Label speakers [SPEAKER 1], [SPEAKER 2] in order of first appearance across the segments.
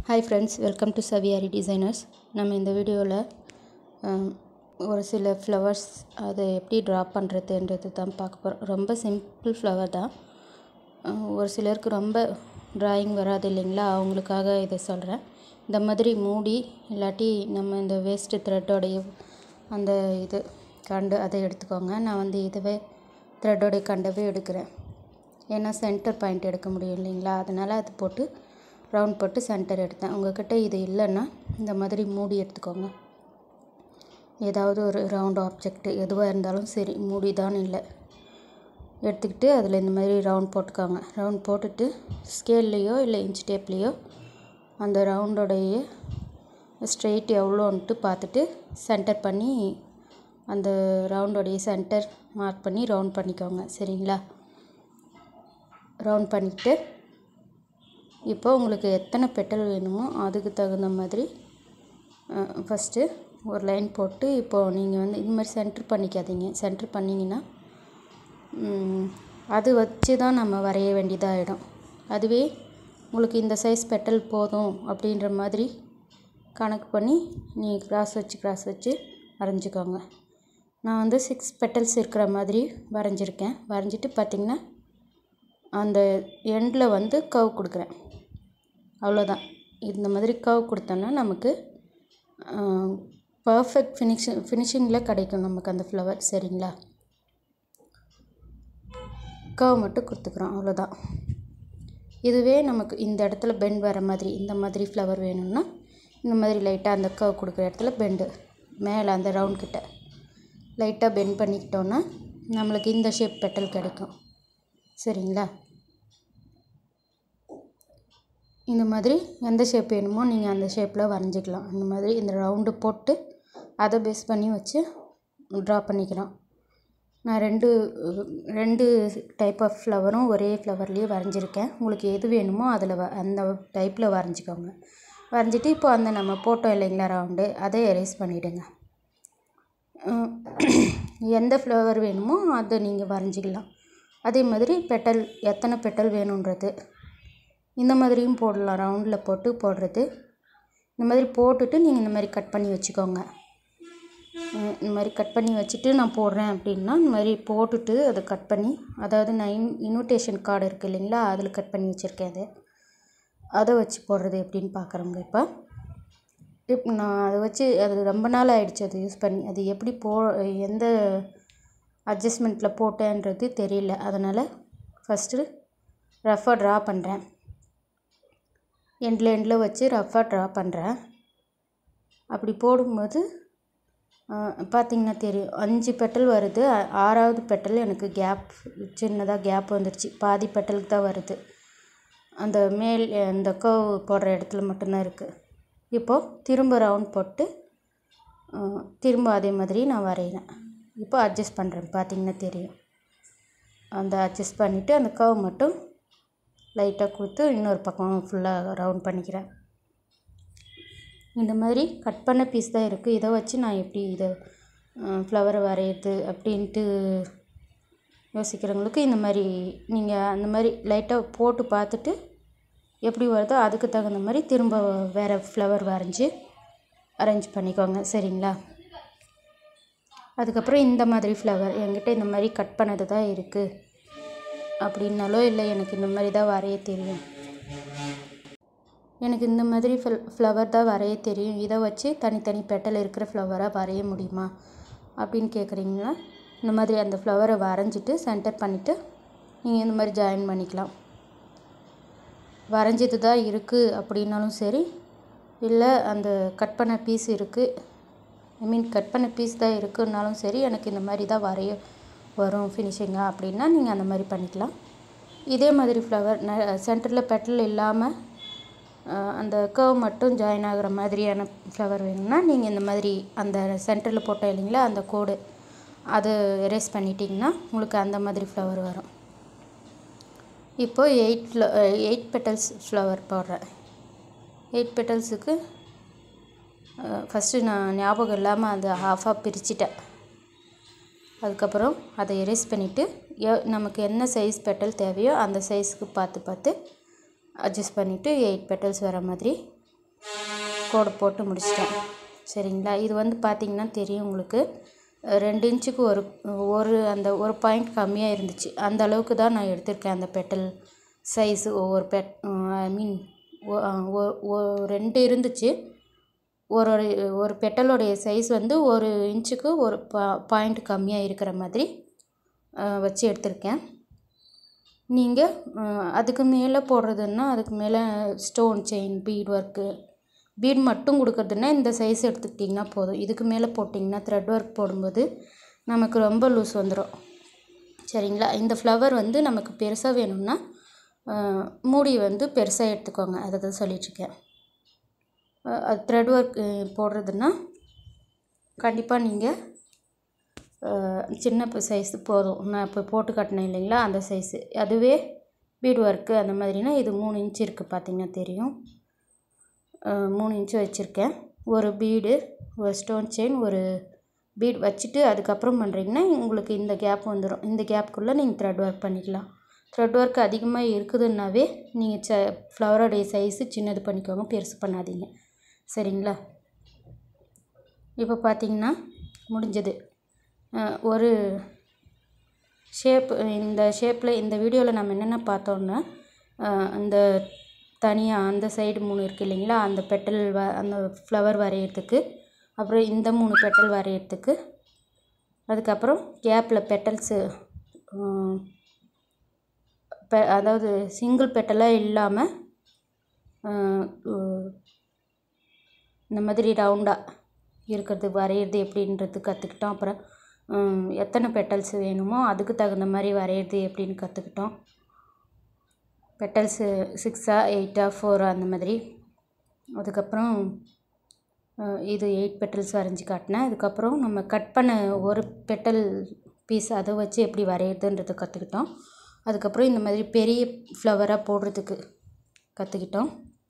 [SPEAKER 1] hi friends welcome to Saviyari designers நம்ம இந்த வீடியோவில் ஒரு சில ஃப்ளவர்ஸ் அதை எப்படி ட்ரா பண்ணுறதுன்றது தான் பார்க்க போகிறோம் ரொம்ப சிம்பிள் ஃப்ளவர் தான் அஹ் ஒரு சிலருக்கு ரொம்ப ட்ராயிங் வராது இல்லைங்களா அவங்களுக்காக இதை சொல்கிறேன் இந்த மாதிரி மூடி இல்லாட்டி நம்ம இந்த வேஸ்ட்டு த்ரெட்டோடைய அந்த இது கண்டு அதை எடுத்துக்கோங்க நான் வந்து இதுவே த்ரெட்டோடைய கண்டவே எடுக்கிறேன் ஏன்னா சென்டர் பாயிண்ட் எடுக்க முடியும் இல்லைங்களா அதனால் அது போட்டு ரவுண்ட் போட்டு சென்டர் எடுத்தேன் உங்கள்கிட்ட இது இல்லைன்னா இந்த மாதிரி மூடி எடுத்துக்கோங்க ஏதாவது ஒரு ரவுண்ட் ஆப்ஜெக்ட் எதுவாக இருந்தாலும் சரி மூடி தான் இல்லை எடுத்துக்கிட்டு அதில் இந்த மாதிரி ரவுண்ட் போட்டுக்கோங்க ரவுண்ட் போட்டுட்டு ஸ்கேல்லையோ இல்லை இன்ச் டேப்லேயோ அந்த ரவுண்டோடைய ஸ்ட்ரெயிட் எவ்வளோன்ட்டு பார்த்துட்டு சென்டர் பண்ணி அந்த ரவுண்டோடைய சென்டர் மார்க் பண்ணி ரவுண்ட் பண்ணிக்கோங்க சரிங்களா ரவுண்ட் பண்ணிக்கிட்டு இப்போ உங்களுக்கு எத்தனை பெட்டல் வேணுமோ அதுக்கு தகுந்த மாதிரி ஃபஸ்ட்டு ஒரு லைன் போட்டு இப்போது நீங்கள் வந்து இது மாதிரி சென்டர் பண்ணிக்காதீங்க சென்டர் பண்ணிங்கன்னா ம், அது வச்சு தான் நம்ம வரைய வேண்டியதாகிடும் அதுவே உங்களுக்கு இந்த சைஸ் பெட்டல் போதும் அப்படின்ற மாதிரி கணக்கு பண்ணி நீங்கள் கிராஸ் வச்சு கிராஸ் வச்சு வரைஞ்சிக்கோங்க நான் வந்து சிக்ஸ் பெட்டல்ஸ் இருக்கிற மாதிரி வரைஞ்சிருக்கேன் வரைஞ்சிட்டு பார்த்திங்கன்னா அந்த எண்டில் வந்து கவ் கொடுக்குறேன் அவ்வளோதான் இந்த மாதிரி கவ் கொடுத்தோன்னா நமக்கு பர்ஃபெக்ட் ஃபினிஷிங் ஃபினிஷிங்கில் கிடைக்கும் நமக்கு அந்த ஃப்ளவர் சரிங்களா கவ் மட்டும் கொடுத்துக்குறோம் அவ்வளோதான் இதுவே நமக்கு இந்த இடத்துல பெண்ட் வர மாதிரி இந்த மாதிரி ஃப்ளவர் வேணும்னா இந்த மாதிரி லைட்டாக அந்த கவ் கொடுக்குற இடத்துல பெண்டு மேலே அந்த ரவுண்ட் கிட்ட லைட்டாக பெண்ட் பண்ணிக்கிட்டோன்னா நம்மளுக்கு இந்த ஷேப் பெட்டல் கிடைக்கும் சரிங்களா இந்த மாதிரி எந்த ஷேப் வேணுமோ நீங்கள் அந்த ஷேப்பில் வரைஞ்சிக்கலாம் இந்த மாதிரி இந்த ரவுண்டு போட்டு அதை பேஸ் பண்ணி வச்சு ட்ரா பண்ணிக்கலாம் நான் ரெண்டு ரெண்டு டைப் ஆஃப் ஃப்ளவரும் ஒரே ஃப்ளவர்லேயே வரைஞ்சிருக்கேன் உங்களுக்கு எது வேணுமோ அதில் வ அந்த டைப்பில் வரைஞ்சிக்கோங்க வரைஞ்சிட்டு இப்போ அந்த நம்ம போட்டோம் இல்லைங்களா ரவுண்டு அதை எரேஸ் பண்ணிவிடுங்க எந்த ஃப்ளவர் வேணுமோ அதை நீங்கள் வரைஞ்சிக்கலாம் அதே மாதிரி பெட்டல் எத்தனை பெட்டல் வேணுன்றது இந்த மாதிரியும் போடலாம் ரவுண்டில் போட்டு போடுறது இந்த மாதிரி போட்டுட்டு நீங்கள் இந்த மாதிரி கட் பண்ணி வச்சுக்கோங்க அஹ் இந்த மாதிரி கட் பண்ணி வச்சுட்டு நான் போடுறேன் அப்படின்னா இந்த மாதிரி போட்டுட்டு அதை கட் பண்ணி அதாவது நான் இன் இன்விடேஷன் கார்டு இருக்குது இல்லைங்களா அதில் கட் பண்ணி வச்சுருக்கேன் அது அதை வச்சு போடுறது எப்படின்னு பார்க்குறோங்க இப்போ இப்போ நான் அதை வச்சு அது ரொம்ப நாள் ஆயிடுச்சு அது யூஸ் பண்ணி அது எப்படி போ எந்த அட்ஜஸ்ட்மெண்ட்டில் போட்டேன்றது தெரியல அதனால் ஃபஸ்ட்டு ரஃபாக ட்ரா பண்ணுறேன் எண்டில் எண்டில் வச்சு ரஃபாக ட்ரா பண்ணுறேன் அப்படி போடும்போது பார்த்திங்கன்னா தெரியும் அஞ்சு பெட்டல் வருது ஆ- ஆறாவது பெட்டல் எனக்கு கேப் சின்னதாக கேப் வந்துடுச்சு பாதி பெட்டலுக்கு தான் வருது அந்த மேல் அந்த கர்வ் போடுற இடத்துல மட்டும்தான் இருக்குது இப்போது திரும்ப ரவுண்ட் போட்டு ஆ, திரும்ப அதே மாதிரி நான் வரைகிறேன் இப்போ அட்ஜஸ்ட் பண்ணுறேன் பார்த்திங்கன்னா தெரியும் அந்த அட்ஜஸ்ட் பண்ணிவிட்டு அந்த கர்வ் மட்டும் லைட்டாக கொடுத்து இன்னொரு பக்கம் ஃபுல்லாக ரவுண்ட் பண்ணிக்கிறேன் இந்த மாதிரி கட் பண்ண பீஸ் தான் இருக்குது இதை வச்சு நான் எப்படி இதை ஃப்ளவரை வரையிறது அப்படின்ட்டு யோசிக்கிறவங்களுக்கு இந்த மாதிரி நீங்கள் அந்த மாதிரி லைட்டாக போட்டு பார்த்துட்டு எப்படி வருதோ அதுக்கு தகுந்த மாதிரி திரும்ப வேறு ஃப்ளவர் வரைஞ்சி அரேஞ்ச் பண்ணிக்கோங்க சரிங்களா அதுக்கப்புறம் இந்த மாதிரி ஃப்ளவர் என்கிட்ட இந்த மாதிரி கட் பண்ணது தான் இருக்குது அப்படின்னாலோ இல்லை எனக்கு இந்த மாதிரி தான் வரைய தெரியும் எனக்கு இந்த மாதிரி ஃபில் ஃப்ளவர் தான் வரைய தெரியும் இதை வச்சு தனித்தனி பெட்டல் இருக்கிற ஃப்ளவராக வரைய முடியுமா அப்படின்னு கேட்குறீங்கன்னா இந்த மாதிரி அந்த ஃப்ளவரை வரைஞ்சிட்டு சென்டர் பண்ணிவிட்டு நீங்கள் இந்த மாதிரி ஜாயின் பண்ணிக்கலாம் வரைஞ்சது தான் இருக்குது அப்படின்னாலும் சரி இல்லை அந்த கட் பண்ண பீஸ் இருக்குது ஐ மீன் கட் பண்ண பீஸ் தான் இருக்குன்னாலும் சரி எனக்கு இந்த மாதிரி தான் வரைய வரும் ஃபினிஷிங்காக அப்படின்னா நீங்கள் அந்த மாதிரி பண்ணிக்கலாம் இதே மாதிரி ஃப்ளவர் சென்டரில் பெட்டல் இல்லாமல் அஹ், அந்த கர்வ் மட்டும் ஜாயின் ஆகுற மாதிரியான ஃப்ளவர் வேணும்னா நீங்கள் இந்த மாதிரி அந்த சென்டரில் போட்டோம் இல்லைங்களா அந்த கோடு அது எரேஸ் பண்ணிட்டீங்கன்னா உங்களுக்கு அந்த மாதிரி ஃப்ளவர் வரும் இப்போ எயிட் ஃப்ள எயிட் பெட்டல்ஸ் ஃப்ளவர் போடுறேன் எயிட் பெட்டல்ஸுக்கு ஃபஸ்ட்டு நான் ஞாபகம் இல்லாமல் அந்த ஹாஃபாக பிரிச்சுட்டேன் அதுக்கப்புறம் அதை எரேஸ் பண்ணிவிட்டு நமக்கு என்ன சைஸ் பெட்டல் தேவையோ அந்த சைஸ்க்கு பார்த்து பார்த்து அட்ஜஸ்ட் பண்ணிவிட்டு எயிட் பெட்டல்ஸ் வர மாதிரி கோடு போட்டு முடிச்சிட்டேன் சரிங்களா இது வந்து பார்த்திங்கன்னா தெரியும் உங்களுக்கு அஹ் ரெண்டு இன்ச்சுக்கு ஒரு ஒரு அந்த ஒரு பாயிண்ட் கம்மியாக இருந்துச்சு அந்த அளவுக்கு தான் நான் எடுத்திருக்கேன் அந்த பெட்டல் சைஸு ஒவ்வொரு பெட் ஐ மீன் ரெண்டு இருந்துச்சு ஒரு ஒரு ஒரு பெட்டலோடைய சைஸ் வந்து ஒரு இன்ச்சுக்கு ஒரு பா பாயிண்ட் கம்மியாக இருக்கிற மாதிரி அஹ், வச்சு எடுத்திருக்கேன் நீங்கள் அதுக்கு மேலே போடுறதுன்னா அதுக்கு மேலே stone chain bead work bead மட்டும் கொடுக்கறதுன்னா இந்த சைஸ் எடுத்துக்கிட்டிங்கன்னா போதும் இதுக்கு மேலே போட்டிங்கன்னா த்ரெட் ஒர்க் போடும்போது நமக்கு ரொம்ப லூஸ் வந்துடும் சரிங்களா இந்த ஃப்ளவர் வந்து நமக்கு பெருசாக வேணும்னா அஹ், மூடி வந்து பெருசாக எடுத்துக்கோங்க அதை தான் சொல்லிகிட்ருக்கேன் அது த்ரெட் ஒர்க் போடுறதுன்னா கண்டிப்பாக நீங்கள் சின்ன சைஸ் போதும் நான் இப்போ போட்டு காட்டினேன் இல்லைங்களா அந்த சைஸு அதுவே பீட் ஒர்க்கு அந்த மாதிரினா இது மூணு இன்ச் இருக்குது பார்த்தீங்கன்னா தெரியும் அஹ் மூணு இன்ச்சு வச்சுருக்கேன் ஒரு பீடு ஒரு ஸ்டோன் செயின் ஒரு பீட் வச்சுட்டு அதுக்கப்புறம் பண்ணுறீங்கன்னா உங்களுக்கு இந்த கேப் வந்துடும் இந்த கேப்புக்குள்ளே நீங்கள் த்ரெட் ஒர்க் பண்ணிக்கலாம் த்ரெட் ஒர்க் அதிகமாக இருக்குதுன்னாவே நீங்கள் ச ஃப்ளவரோடைய சைஸு சின்னது பண்ணிக்கோங்க பெருசு பண்ணாதீங்க சரிங்களா இப்போ பார்த்தீங்கன்னா முடிஞ்சது அஹ் ஒரு ஷேப் இந்த ஷேப்பில் இந்த வீடியோவில் நம்ம என்னென்ன பார்த்தோன்னா அஹ் அந்த தனியாக அந்த சைடு மூணு இருக்குது இல்லைங்களா அந்த பெட்டல் வ அந்த ஃப்ளவர் வரைகிறதுக்கு அப்புறம் இந்த மூணு பெட்டல் வரைகிறதுக்கு அதுக்கப்புறம் கேப்பில் பெட்டல்ஸு பெ அதாவது சிங்கிள் பெட்டலாக இல்லாமல் இந்த மாதிரி ரவுண்டாக இருக்கிறது வரைகிறது எப்படின்றது கற்றுக்கிட்டோம் அப்புறம் ஹம், எத்தனை பெட்டல்ஸ் வேணுமோ அதுக்கு தகுந்த மாதிரி வரைகிறது எப்படின்னு கற்றுக்கிட்டோம் பெட்டல்ஸு சிக்ஸா எயிட்டா ஃபோரா அந்த மாதிரி அதுக்கப்புறம் அஹ், இது எயிட் பெட்டல்ஸ் வரைஞ்சி காட்டினேன் அதுக்கப்புறம் நம்ம கட் பண்ண ஒரு பெட்டல் பீஸ் அதை வச்சு எப்படி வரைகிறதுன்றதை கற்றுக்கிட்டோம் அதுக்கப்புறம் இந்த மாதிரி பெரிய ஃப்ளவராக போடுறதுக்கு கற்றுக்கிட்டோம்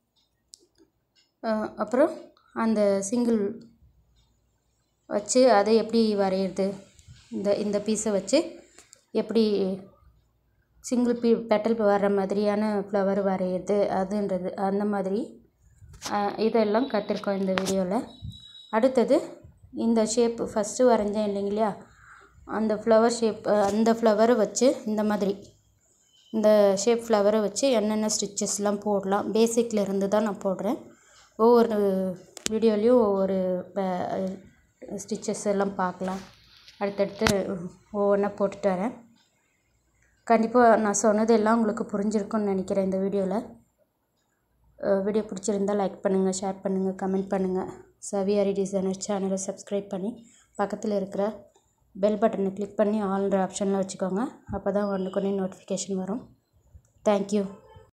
[SPEAKER 1] அஹ், அப்புறம் அந்த சிங்கிள் வச்சு அதை எப்படி வரைகிறது இந்த இந்த பீஸை வச்சு எப்படி சிங்கிள் பீ பெட்டல் வர்ற மாதிரியான ஃப்ளவர் வரைகிறது அதுன்றது அந்த மாதிரி அஹ், இதெல்லாம் கற்றுருக்கோம் இந்த வீடியோவில் அடுத்தது இந்த ஷேப் ஃபஸ்ட்டு வரைஞ்சேன் இல்லைங்களா அந்த ஃப்ளவர் ஷேப் அந்த ஃப்ளவரை வச்சு இந்த மாதிரி இந்த ஷேப் ஃப்ளவரை வச்சு என்னென்ன ஸ்டிச்சஸ்லாம் போடலாம் பேசிக்கில் இருந்து தான் நான் போடுறேன் ஒவ்வொரு வீடியோலேயும் ஒவ்வொரு ஸ்டிச்சஸ் எல்லாம் பார்க்கலாம் அடுத்தடுத்து ஒவ்வொன்றா போட்டுட்டு வரேன் கண்டிப்பாக நான் சொன்னது எல்லாம் உங்களுக்கு புரிஞ்சிருக்கும்னு நினைக்கிறேன் இந்த வீடியோவில் வீடியோ பிடிச்சிருந்தால் லைக் பண்ணுங்கள் ஷேர் பண்ணுங்கள் கமெண்ட் பண்ணுங்கள் சவியாரி டிசைனர் சேனலை சப்ஸ்கிரைப் பண்ணி பக்கத்தில் இருக்கிற பெல் பட்டனை கிளிக் பண்ணி ஆல்ன்ற ஆப்ஷனில் வச்சுக்கோங்க அப்போ தான் ஒன்றுக்கு ஒன்று நோட்டிஃபிகேஷன் வரும் தேங்க்யூ